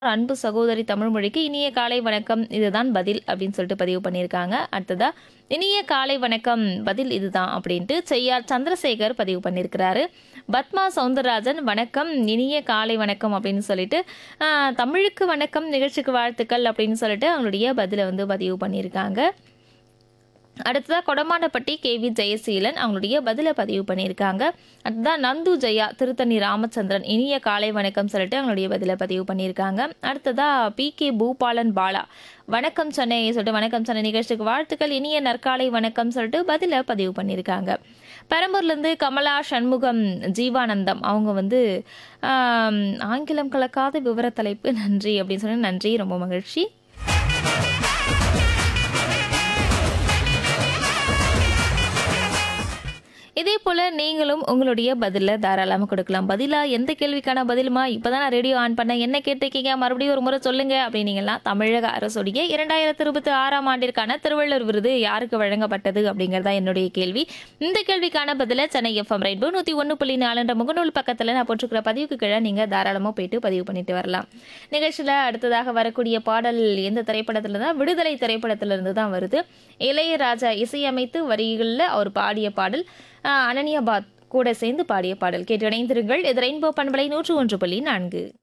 அன்பு சகோதரி தமிழ்மொழிக்கு இனிய காலை வணக்கம் இதுதான் பதில் அப்படின்னு சொல்லிட்டு பதிவு பண்ணியிருக்காங்க அடுத்ததா இனிய காலை வணக்கம் பதில் இதுதான் அப்படின்ட்டு செய்யார் சந்திரசேகர் பதிவு பண்ணியிருக்கிறாரு பத்மா சவுந்தரராஜன் வணக்கம் இனிய காலை வணக்கம் அப்படின்னு சொல்லிட்டு ஆஹ், தமிழுக்கு வணக்கம் நிகழ்ச்சிக்கு வாழ்த்துக்கள் அப்படின்னு சொல்லிட்டு அவங்களுடைய பதிலை வந்து பதிவு பண்ணியிருக்காங்க அடுத்ததாக கொடமானப்பட்டி கேவி ஜெயசீலன் அவங்களுடைய பதிலை பதிவு பண்ணியிருக்காங்க அடுத்ததான் நந்து ஜெயா திருத்தணி ராமச்சந்திரன் இனிய காலை வணக்கம் சொல்லிட்டு அவங்களுடைய பதிலை பதிவு பண்ணியிருக்காங்க அடுத்ததா பி கே பூபாலன் பாலா வணக்கம் சென்னை சொல்லிட்டு வணக்கம் சென்னை நிகழ்ச்சிக்கு வாழ்த்துக்கள் இனிய நற்காலை வணக்கம் சொல்லிட்டு பதிலை பதிவு பண்ணியிருக்காங்க பெரம்பூர்லேருந்து கமலா சண்முகம் ஜீவானந்தம் அவங்க வந்து ஆம், ஆங்கிலம் கலக்காத விவர தலைப்பு நன்றி அப்படின்னு சொல்லி நன்றி ரொம்ப மகிழ்ச்சி இதே போல் நீங்களும் உங்களுடைய பதிலை தாராளமாக கொடுக்கலாம் பதிலாக எந்த கேள்விக்கான பதிலுமா இப்போ தான் நான் ரேடியோ ஆன் பண்ணேன் என்ன கேட்டிருக்கீங்க மறுபடியும் ஒரு முறை சொல்லுங்க அப்படின்னீங்கன்னா தமிழக அரசுடைய இரண்டாயிரத்தி இருபத்தி ஆறாம் ஆண்டிற்கான திருவள்ளுவர் விருது யாருக்கு வழங்கப்பட்டது அப்படிங்கிறதா என்னுடைய கேள்வி இந்த கேள்விக்கான பதிலை சென்னை எஃப்எம் ரெயின்போ நூற்றி ஒன்று புள்ளி நாலுன்ற முகநூல் பக்கத்தில் நான் போட்டிருக்கிற பதிவுக்கு கீழே நீங்கள் தாராளமாக போயிட்டு பதிவு பண்ணிட்டு வரலாம் நிகழ்ச்சியில் அடுத்ததாக வரக்கூடிய பாடல் எந்த திரைப்படத்தில் தான் விடுதலை திரைப்படத்திலிருந்து தான் வருது இளையராஜா இசையமைத்து வரிகளில் அவர் பாடிய பாடல் ஆஹ், அனன்யாபாத் கூட சேர்ந்து பாடிய பாடல் கேட்டு இணைந்திருங்கள் இது ரெயின்போ பண்பலை நூற்று ஒன்று புள்ளி நான்கு